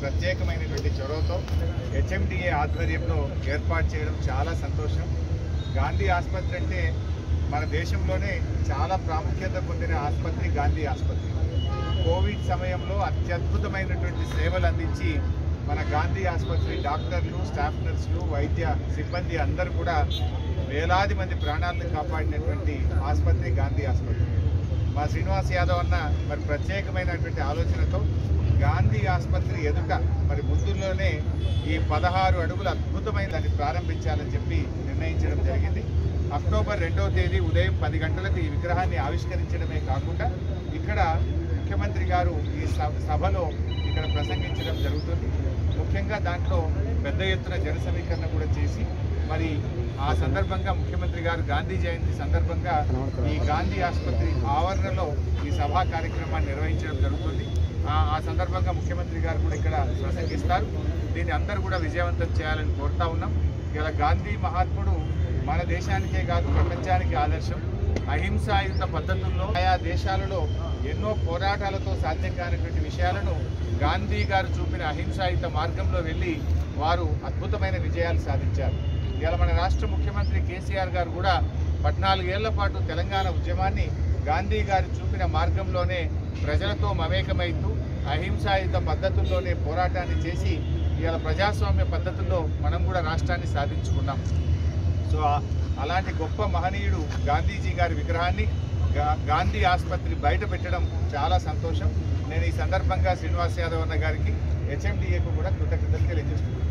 ప్రత్యేకమైనటువంటి చొరవతో హెచ్ఎండిఏ ఆధ్వర్యంలో ఏర్పాటు చేయడం చాలా సంతోషం గాంధీ ఆసుపత్రి అంటే మన దేశంలోనే చాలా ప్రాముఖ్యత పొందిన ఆసుపత్రి గాంధీ ఆసుపత్రి కోవిడ్ సమయంలో అత్యద్భుతమైనటువంటి సేవలు అందించి మన గాంధీ ఆసుపత్రి డాక్టర్లు స్టాఫ్ నర్సులు వైద్య సిబ్బంది అందరూ కూడా వేలాది మంది ప్రాణాలను కాపాడినటువంటి ఆసుపత్రి గాంధీ ఆసుపత్రి మా శ్రీనివాస్ యాదవ్ అన్న మరి ప్రత్యేకమైనటువంటి ఆలోచనతో గాంధీ ఆసుపత్రి ఎదుట మరి ముందులోనే ఈ పదహారు అడుగుల అద్భుతమైన దాన్ని ప్రారంభించాలని చెప్పి నిర్ణయించడం జరిగింది అక్టోబర్ రెండవ తేదీ ఉదయం పది గంటలకు ఈ విగ్రహాన్ని ఆవిష్కరించడమే కాకుండా ఇక్కడ ముఖ్యమంత్రి గారు ఈ స- సభలో ఇక్కడ ప్రసంగించడం జరుగుతుంది ముఖ్యంగా దాంట్లో పెద్ద ఎత్తున జన సమీకరణ కూడా చేసి మరి ఆ సందర్భంగా ముఖ్యమంత్రి గారు గాంధీ జయంతి సందర్భంగా ఈ గాంధీ ఆసుపత్రి ఆవరణలో ఈ సభా కార్యక్రమాన్ని నిర్వహించడం జరుగుతుంది ఆ- ఆ సందర్భంగా ముఖ్యమంత్రి గారు కూడా ఇక్కడ ప్రసంగిస్తారు దీన్ని అందరూ కూడా విజయవంతం చేయాలని కోరుతా ఉన్నాం ఇలా గాంధీ మహాత్ముడు మన దేశానికే కాదు ప్రపంచానికి ఆదర్శం అహింసాయుత పద్ధతుల్లో ఆయా దేశాలలో ఎన్నో పోరాటాలతో సాధ్యం కానటువంటి విషయాలను గాంధీ గారు చూపిన అహింసాయుత మార్గంలో వెళ్ళి వారు అద్భుతమైన విజయాలు సాధించారు ఇవాళ మన రాష్ట్ర ముఖ్యమంత్రి కేసీఆర్ గారు కూడా పద్నాలుగేళ్ల పాటు తెలంగాణ ఉద్యమాన్ని గాంధీ గారు చూపిన మార్గంలోనే ప్రజలతో మమేకమైతూ అహింసాయుత పద్ధతుల్లోనే పోరాటాన్ని చేసి ఇవాళ ప్రజాస్వామ్య పద్ధతుల్లో మనం కూడా రాష్ట్రాన్ని సాధించుకున్నాం సో ఆ- అలాంటి గొప్ప మహనీయుడు గాంధీజీ గారి విగ్రహాన్ని గా- గాంధీ ఆసుపత్రి బయట పెట్టడం చాలా సంతోషం నేను ఈ సందర్భంగా శ్రీనివాస్ యాదవ్ అన్న గారికి హెచ్ఎండిఏకు కూడా కృతజ్ఞతలు తెలియజేస్తున్నాను